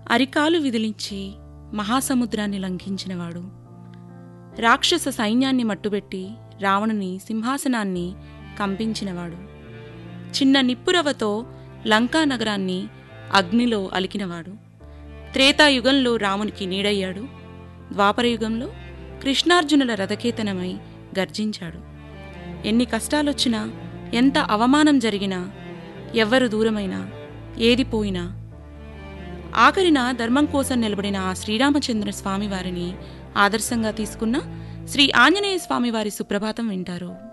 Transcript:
అరికాలు విదిలించి మహాసముద్రాన్ని లంఘించినవాడు రాక్షస సైన్యాన్ని మట్టుబెట్టి రావణుని సింహాసనాన్ని కంపించినవాడు చిన్న నిప్పురవతో లంకా నగరాన్ని అగ్నిలో అలికినవాడు త్రేతాయుగంలో రామునికి నీడయ్యాడు ద్వాపరయుగంలో కృష్ణార్జునుల రథకేతనమై గర్జించాడు ఎన్ని కష్టాలొచ్చినా ఎంత అవమానం జరిగినా ఎవ్వరు దూరమైనా ఏది పోయినా ఆఖరిన ధర్మం కోసం నిలబడిన ఆ శ్రీరామచంద్ర స్వామివారిని ఆదర్శంగా తీసుకున్న శ్రీ ఆంజనేయ స్వామివారి సుప్రభాతం వింటారు